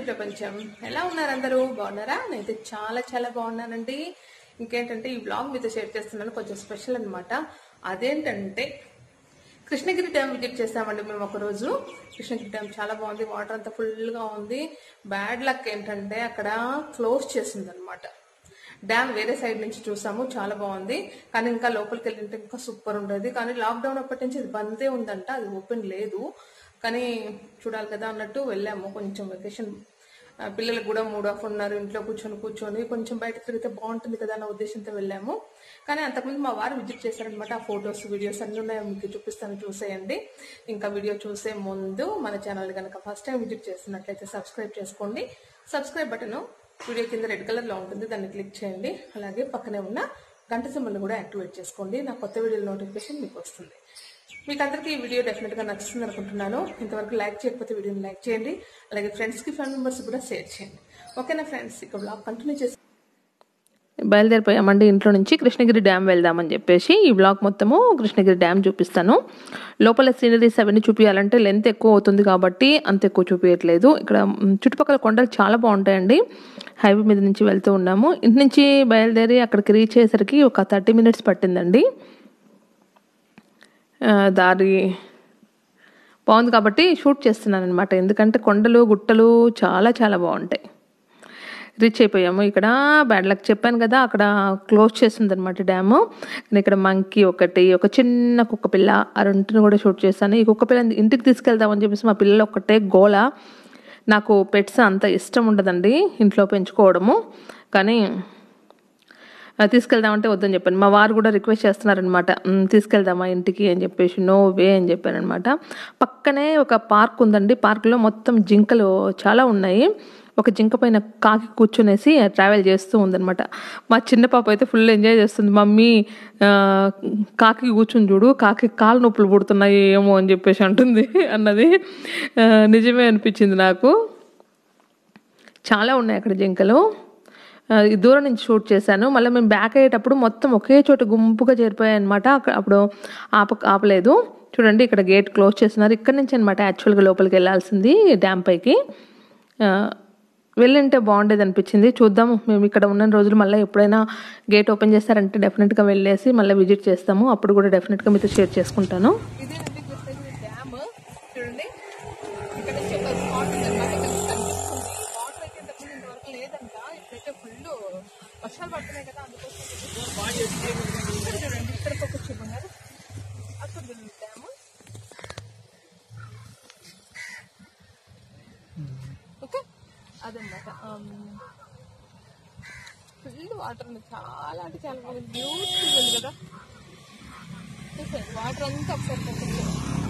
ప్రపంచం ఎలా ఉన్నారు అందరూ బాగున్నారా నేనైతే చాలా చాలా బాగున్నానండి ఇంకేంటంటే ఈ బ్లాగ్ మీతో షేర్ చేస్తున్నాను కొంచెం స్పెషల్ అన్నమాట అదేంటంటే కృష్ణగిరి డ్యామ్ విజిట్ చేసామండి మేము ఒక రోజు కృష్ణగిరి డ్యామ్ చాలా బాగుంది వాటర్ అంతా full గా ఉంది బ్యాడ్ లక్ ఏంటంటే అక్కడ క్లోజ్ చేసింది అనమాట డ్యామ్ వేరే సైడ్ నుంచి చూసాము చాలా బాగుంది కానీ ఇంకా లోపలికి వెళ్ళింటే ఇంకా సూపర్ ఉండేది కానీ లాక్డౌన్ అప్పటి నుంచి అది బందే ఉందంట అది ఓపెన్ లేదు కానీ చూడాలి కదా అన్నట్టు వెళ్ళాము కొంచెం వెకేషన్ పిల్లలకు కూడా మూడ్ ఆఫ్ ఉన్నారు ఇంట్లో కూర్చొని కూర్చొని కొంచెం బయట తిరిగితే బాగుంటుంది కదా అన్న ఉద్దేశంతో వెళ్ళాము కానీ అంతకుముందు మా వారు విజిట్ చేశారనమాట ఆ ఫొటోస్ వీడియోస్ అన్ని ఉన్నాయి మీకు చూపిస్తాను చూసేయండి ఇంకా వీడియో చూసే ముందు మన ఛానల్ కనుక ఫస్ట్ టైం విజిట్ చేస్తున్నట్లయితే సబ్స్క్రైబ్ చేసుకోండి సబ్స్క్రైబ్ బటన్ వీడియో కింద రెడ్ కలర్ లో ఉంటుంది దాన్ని క్లిక్ చేయండి అలాగే పక్కనే ఉన్న గంట సింబల్ కూడా యాక్టివేట్ చేసుకోండి నా కొత్త వీడియోల నోటిఫికేషన్ మీకు వస్తుంది మీకు అందరికీ ఈ వీడియో డెఫినెట్ గా నచ్చుతుంది అనుకుంటున్నాను ఇంతవరకు లైక్ చేయకపోతే వీడియోని లైక్ చేయండి అలాగే ఫ్రెండ్స్ కి ఫ్యామిలీ మెంబర్స్ కూడా షేర్ చేయండి ఓకేనా ఫ్రెండ్స్ ఇక బ్లాగ్ కంటిన్యూ చేసి బయలుదేరిపోయామండి ఇంట్లో నుంచి కృష్ణగిరి డ్యామ్ వెళ్దామని చెప్పేసి ఈ బ్లాగ్ మొత్తము కృష్ణగిరి డ్యామ్ చూపిస్తాను లోపల సీనరీస్ అవన్నీ చూపించాలంటే లెంత్ ఎక్కువ అవుతుంది కాబట్టి అంత ఎక్కువ చూపించట్లేదు ఇక్కడ మ్, చుట్టుపక్కల కొండలు చాలా బాగుంటాయండి హైవే మీద నుంచి వెళ్తూ ఉన్నాము ఇంటి నుంచి బయలుదేరి అక్కడికి రీచ్ అయ్యేసరికి ఒక థర్టీ మినిట్స్ పట్టిందండి ఆ, దారి బాగుంది కాబట్టి షూట్ చేస్తున్నాను అనమాట ఎందుకంటే కొండలు గుట్టలు చాలా చాలా బాగుంటాయి రీచ్ అయిపోయాము ఇక్కడ బ్యాడ్ లక్ చెప్పాను కదా అక్కడ క్లోజ్ చేసింది అనమాట డ్యాము కానీ ఇక్కడ మంకీ ఒకటి ఒక చిన్న కుక్క పిల్ల ఆ రెండుని కూడా షూట్ చేశాను ఈ కుక్క పిల్ల ఇంటికి తీసుకెళ్దామని చెప్పేసి మా పిల్లలు ఒకటే గోల నాకు పెట్స్ అంత ఇష్టం ఉండదండి ఇంట్లో పెంచుకోవడము కానీ ఆ, తీసుకెళ్దామంటే వద్దని చెప్పాను మా వారు కూడా రిక్వెస్ట్ చేస్తున్నారనమాట "ఉమ్, తీసుకెళ్దామా ఇంటికి అని చెప్పేసి నో వే అని చెప్పాను అనమాట పక్కనే ఒక పార్క్ ఉందండి పార్క్లో మొత్తం జింకలు చాలా ఉన్నాయి ఒక జింక పైన కాకి కూర్చునేసి ట్రావెల్ చేస్తూ ఉందన్నమాట మా చిన్న పాప అయితే ఫుల్ ఎంజాయ్ చేస్తుంది మమ్మీ ఆ, కాకి కూర్చుని చూడు కాకి కాలు నొప్పులు పుడుతున్నాయి ఏమో అని చెప్పేసి అంటుంది అన్నది ఆ, నిజమే అనిపించింది నాకు చాలా ఉన్నాయి అక్కడ జింకలు ఆ, ఈ దూరం నుంచి షూట్ చేశాను మళ్ళీ మేము బ్యాక్ అయ్యేటప్పుడు మొత్తం ఒకే చోట గుంపుగా చేరిపోయాయి అనమాట అక్కడ అప్పుడు ఆప ఆపలేదు చూడండి ఇక్కడ గేట్ క్లోజ్ చేస్తున్నారు ఇక్కడ నుంచి అనమాట యాక్చువల్గా లోపలికి వెళ్ళాల్సింది డ్యామ్ పైకి ఆ, వెళ్ళింటే బాగుండేది అనిపించింది చూద్దాము మేము ఇక్కడ ఉన్న రోజులు మళ్ళీ ఎప్పుడైనా గేట్ ఓపెన్ చేస్తారంటే డెఫినెట్గా వెళ్ళేసి మళ్ళీ విజిట్ చేస్తాము అప్పుడు కూడా డెఫినెట్గా మీతో షేర్ చేసుకుంటాను ఇదేనండి కృష్ణగిరి డ్యామ్ చూడండి ఇక్కడ నుంచి ఒక స్పాట్ ఉందన్నమాట ఇక్కడ నుంచి కనిపిస్తుంది వాటర్ అయితే ఇంతకుముందు ఇంతవరకు లేదంట ఇప్పుడైతే ఫుల్ వర్షాలు పడుతున్నాయి కదా అందుకోసం ఇక్కడ చూడండి ఇక్కడికి ఒక చూపన్నారు అక్కడ ఉంది డ్యామ్ ఓకే అదన్నమాట ఫుల్ వాటర్ ఉంది చాలా అంటే చాలా బాగుంది బ్యూటిఫుల్ ఉంది కదా చూసారు వాటర్ అంతా ఒకసారి కనిపించారు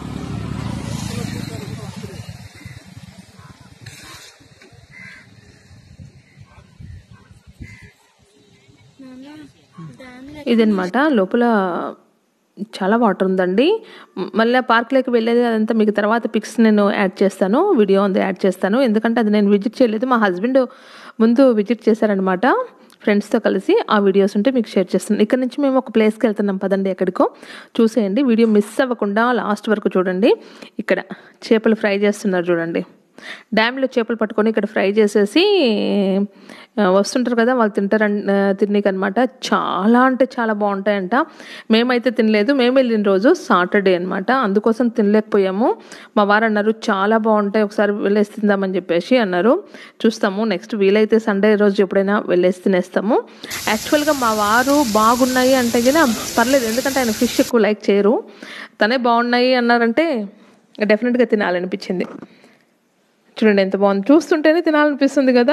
ఇదనమాట లోపల చాలా వాటర్ ఉందండి మ్, మళ్ళీ పార్క్లోకి వెళ్ళేది అదంతా మీకు తర్వాత పిక్స్ నేను యాడ్ చేస్తాను వీడియో ఉంది యాడ్ చేస్తాను ఎందుకంటే అది నేను విజిట్ చేయలేదు మా హస్బెండ్ ముందు విజిట్ చేశారనమాట ఫ్రెండ్స్తో కలిసి ఆ వీడియోస్ ఉంటే మీకు షేర్ చేస్తాను ఇక్కడ నుంచి మేము ఒక ప్లేస్కి వెళ్తున్నాం పదండి ఎక్కడికో చూసేయండి వీడియో మిస్ అవ్వకుండా లాస్ట్ వరకు చూడండి ఇక్కడ చేపలు ఫ్రై చేస్తున్నారు చూడండి డ్యామ్లో చేపలు పట్టుకొని ఇక్కడ ఫ్రై చేసేసి ఆ, వస్తుంటారు కదా వాళ్ళు తింటారు తినీకి అనమాట చాలా అంటే చాలా బాగుంటాయంట మేమైతే తినలేదు మేము వెళ్ళిన రోజు సాటర్డే అనమాట అందుకోసం తినలేకపోయాము మా వారు అన్నారు చాలా బాగుంటాయి ఒకసారి వెళ్ళేసి తిందామని చెప్పేసి అన్నారు చూస్తాము నెక్స్ట్ వీలైతే సండే రోజు ఎప్పుడైనా వెళ్ళేసి తినేస్తాము యాక్చువల్గా మా వారు బాగున్నాయి అంటే కూడా పర్లేదు ఎందుకంటే ఆయన ఫిష్ ఎక్కువ లైక్ చేయరు తనే బాగున్నాయి అన్నారంటే డెఫినెట్గా తినాలనిపించింది చూడండి ఎంత బాగుంది చూస్తుంటేనే తినాలనిపిస్తుంది కదా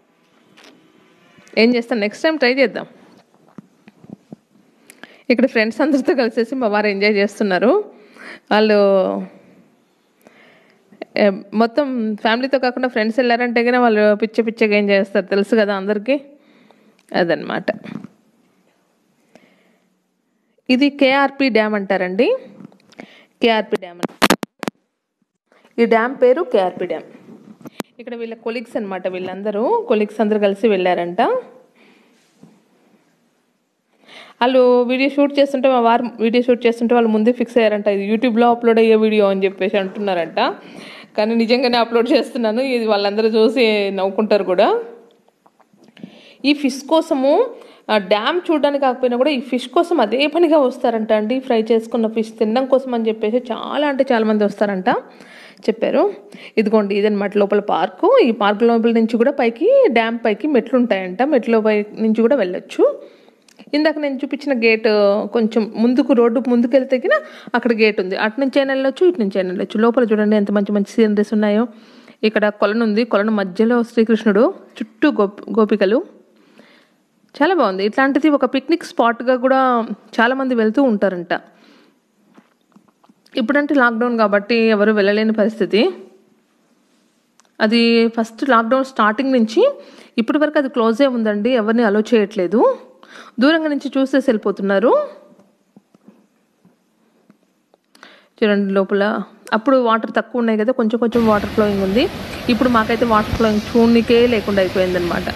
ఏం చేస్తాం నెక్స్ట్ టైం ట్రై చేద్దాం ఇక్కడ ఫ్రెండ్స్ అందరితో కలిసేసి మా వారు ఎంజాయ్ చేస్తున్నారు వాళ్ళు ఏ, మొత్తం ఫ్యామిలీతో కాకుండా ఫ్రెండ్స్ వెళ్ళారంటే కానీ వాళ్ళు పిచ్చ పిచ్చగా ఏం చేస్తారు తెలుసు కదా అందరికీ అదనమాట ఇది కేఆర్పి డ్యామ్ అంటారండి కేఆర్పి డ్యామ్ అని ఈ డ్యామ్ పేరు కేఆర్పి డ్యామ్ ఇక్కడ వీళ్ళ కొలీగ్స్ అనమాట వీళ్ళందరూ కొలీగ్స్ అందరూ కలిసి వెళ్ళారంట వాళ్ళు వీడియో షూట్ చేస్తుంటే మా వారు వీడియో షూట్ చేస్తుంటే వాళ్ళు ముందే ఫిక్స్ అయ్యారంట ఇది యూట్యూబ్లో అప్లోడ్ అయ్యే వీడియో అని చెప్పేసి అంటున్నారంట కానీ నిజంగానే అప్లోడ్ చేస్తున్నాను ఇది వాళ్ళందరూ చూసి నవ్వుకుంటారు కూడా ఈ ఫిష్ కోసము ఆ డ్యామ్ చూడడానికి కాకపోయినా కూడా ఈ ఫిష్ కోసం అదే పనిగా వస్తారంట అండి ఫ్రై చేసుకున్న ఫిష్ తినడం కోసం అని చెప్పేసి చాలా అంటే చాలా మంది వస్తారంట చెప్పారు ఇదిగోండి ఇదన్నమాట లోపల పార్కు ఈ పార్క్ లోపల నుంచి కూడా పైకి డ్యామ్ పైకి మెట్లు ఉంటాయంట మెట్ల పై నుంచి కూడా వెళ్ళొచ్చు ఇందాక నేను చూపించిన గేట్ కొంచెం ముందుకు రోడ్డు ముందుకు వెళ్తే గిన అక్కడ గేట్ ఉంది అటు నుంచి అయినా వెళ్ళొచ్చు ఇటు నుంచి అయినా వెళ్ళొచ్చు లోపల చూడండి ఎంత మంచి మంచి సీనరీస్ ఉన్నాయో ఇక్కడ కొలను ఉంది కొలను మధ్యలో శ్రీకృష్ణుడు చుట్టూ గోపి గోపికలు చాలా బాగుంది ఇట్లాంటిది ఒక పిక్నిక్ స్పాట్గా కూడా చాలామంది వెళ్తూ ఉంటారంట ఇప్పుడంటే లాక్డౌన్ కాబట్టి ఎవరు వెళ్ళలేని పరిస్థితి అది ఫస్ట్ లాక్డౌన్ స్టార్టింగ్ నుంచి ఇప్పటి వరకు అది క్లోజే ఉందండి ఎవరిని అలో చేయట్లేదు దూరంగా నుంచి చూసేసి వెళ్ళిపోతున్నారు చూడండి లోపల అప్పుడు వాటర్ తక్కువ ఉన్నాయి కదా కొంచెం కొంచెం వాటర్ ఫ్లోయింగ్ ఉంది ఇప్పుడు మాకైతే వాటర్ ఫ్లోయింగ్ చూడనికే లేకుండా అయిపోయిందనమాట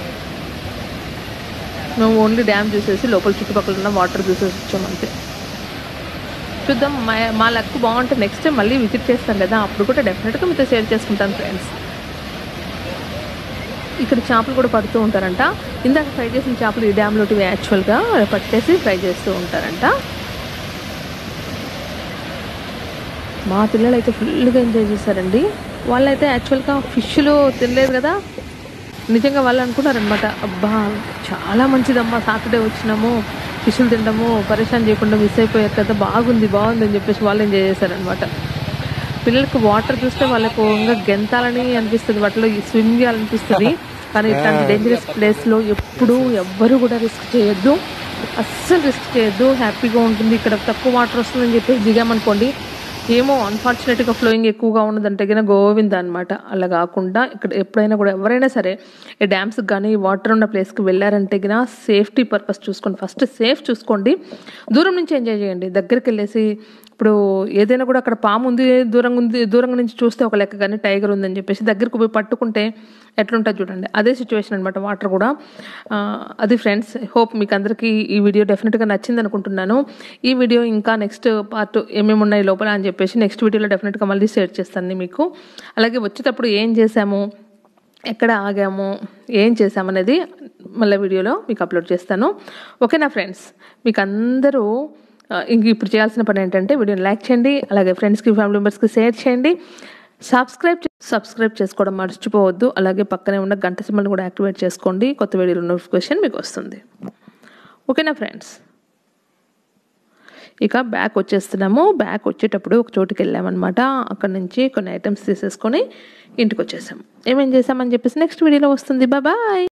మేము ఓన్లీ డ్యామ్ చూసేసి లోపల చుట్టుపక్కల ఉన్న వాటర్ చూసేసి వచ్చాం అంతే చూద్దాం మా మా లక్ బాగుంటే నెక్స్ట్ టైం మళ్ళీ విజిట్ చేస్తాం కదా అప్పుడు కూడా డెఫినెట్గా మీతో షేర్ చేసుకుంటాను ఫ్రెండ్స్ ఇక్కడ చేపలు కూడా పడుతూ ఉంటారంట ఇందాక ఫ్రై చేసిన చేపలు ఈ డ్యామ్లోటి యాక్చువల్గా పట్టేసి ఫ్రై చేస్తూ ఉంటారంట మా పిల్లలు అయితే ఫుల్గా ఎంజాయ్ చేశారండి వాళ్ళైతే యాక్చువల్గా ఫిష్లు తినలేదు కదా నిజంగా వాళ్ళు అనుకున్నారనమాట అబ్బా చాలా మంచిదమ్మా సాటర్డే వచ్చినాము ఫిష్లు తినడము పరేషాన్ చేయకుండా మిస్ అయిపోయారు కదా బాగుంది బాగుంది అని చెప్పేసి వాళ్ళు ఎంజాయ్ చేశారనమాట పిల్లలకు వాటర్ చూస్తే వాళ్ళకు ఇంకా గెంతాలని అనిపిస్తుంది వాటిలో స్విమ్ చేయాలనిపిస్తుంది కానీ ఇట్లాంటి డేంజరస్ ప్లేస్లో ఎప్పుడూ ఎవ్వరూ కూడా రిస్క్ చేయొద్దు అస్సలు రిస్క్ చేయొద్దు హ్యాపీగా ఉంటుంది ఇక్కడ తక్కువ వాటర్ వస్తుందని చెప్పేసి దిగామనుకోండి ఏమో అన్ఫార్చునేట్గా ఫ్లోయింగ్ ఎక్కువగా ఉన్నదంటే కింద గోవింద అనమాట అలా కాకుండా ఇక్కడ ఎప్పుడైనా కూడా ఎవరైనా సరే ఈ డ్యామ్స్కి కానీ వాటర్ ఉన్న ప్లేస్కి వెళ్ళారంటే కినా సేఫ్టీ పర్పస్ చూసుకోండి ఫస్ట్ సేఫ్ చూసుకోండి దూరం నుంచి ఎంజాయ్ చేయండి దగ్గరికి వెళ్ళేసి ఇప్పుడు ఏదైనా కూడా అక్కడ పాము ఉంది దూరంగా ఉంది దూరంగా నుంచి చూస్తే ఒక లెక్క కానీ టైగర్ ఉందని చెప్పేసి దగ్గరకు పోయి పట్టుకుంటే ఎట్లుంటుంది చూడండి అదే సిచ్యువేషన్ అనమాట వాటర్ కూడా ఆ, అది ఫ్రెండ్స్ హోప్ మీకు అందరికీ ఈ వీడియో డెఫినెట్గా నచ్చింది అనుకుంటున్నాను ఈ వీడియో ఇంకా నెక్స్ట్ పార్ట్ ఏమేమి ఉన్నాయి లోపల అని చెప్పేసి నెక్స్ట్ వీడియోలో డెఫినెట్గా మళ్ళీ షేర్ చేస్తాను మీకు అలాగే వచ్చేటప్పుడు ఏం చేశాము ఎక్కడ ఆగాము ఏం చేసామనేది మళ్ళీ వీడియోలో మీకు అప్లోడ్ చేస్తాను ఓకేనా ఫ్రెండ్స్ మీకు అందరూ ఆ, ఇంక ఇప్పుడు చేయాల్సిన పని ఏంటంటే వీడియోని లైక్ చేయండి అలాగే ఫ్రెండ్స్కి ఫ్యామిలీ మెంబర్స్కి షేర్ చేయండి సబ్స్క్రైబ్ చే- సబ్స్క్రైబ్ చేసుకోవడం మర్చిపోవద్దు అలాగే పక్కనే ఉన్న గంట సింబల్ని కూడా యాక్టివేట్ చేసుకోండి కొత్త వీడియోలో నోటిఫికేషన్ మీకు వస్తుంది ఓకేనా ఫ్రెండ్స్ ఇక బ్యాక్ వచ్చేస్తున్నాము బ్యాక్ వచ్చేటప్పుడు ఒక చోటుకి వెళ్ళామన్నమాట అక్కడ నుంచి కొన్ని ఐటమ్స్ తీసేసుకొని ఇంటికి వచ్చేసాం ఏమేం చేసామని చెప్పేసి నెక్స్ట్ వీడియోలో వస్తుంది బాయ్